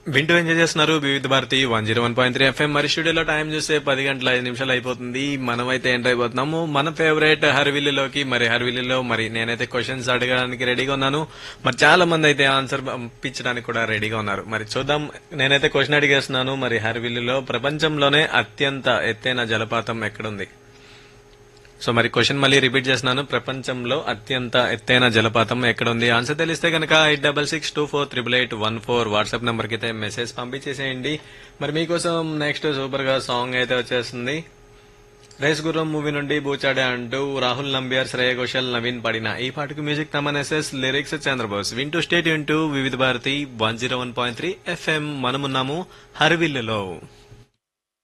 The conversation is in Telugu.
వింటూ ఎంజాయ్ చేస్తున్నారు Vividh Bharati one zero one point three FM మరి స్టూడియోలో టైం చూస్తే పది గంటల ఐదు నిమిషాలు అయిపోతుంది మనమైతే ఎంటర్ అయిపోతున్నాము మన ఫేవరెట్ హర్విల్లులోకి మరి హర్విల్లులో మరి నేనైతే క్వశ్చన్స్ అడగడానికి రెడీగా ఉన్నాను మరి చాలా మంది అయితే ఆన్సర్ పంపించడానికి కూడా రెడీగా ఉన్నారు మరి చూద్దాం నేనైతే క్వశ్చన్ అడిగేస్తున్నాను మరి హర్విల్లులో ప్రపంచంలోనే అత్యంత ఎత్తైన జలపాతం ఎక్కడుంది సో మరి క్వశ్చన్ మళ్ళీ రిపీట్ చేస్తున్నాను ప్రపంచంలో అత్యంత ఎత్తైన జలపాతం ఎక్కడ ఉంది ఆన్సర్ తెలిస్తే కనుక eight double six two four triple eight one four WhatsApp number కి అయితే మెసేజ్ పంపించేసేయండి మరి మీకోసం నెక్స్ట్ సూపర్ గా సాంగ్ అయితే వచ్చేస్తుంది రేస్ గుర్రం మూవీ నుండి బూచాడే అంటూ రాహుల్ నంబియార్ శ్రేయ ఘోషల్ నవీన్ పాడిన ఈ పాటకు music Thaman SS lyrics Chandrabose వింటూ స్టేట్ వింటూ Vividh Bharati one zero one point three FM మనమున్నాము హర్విల్లులో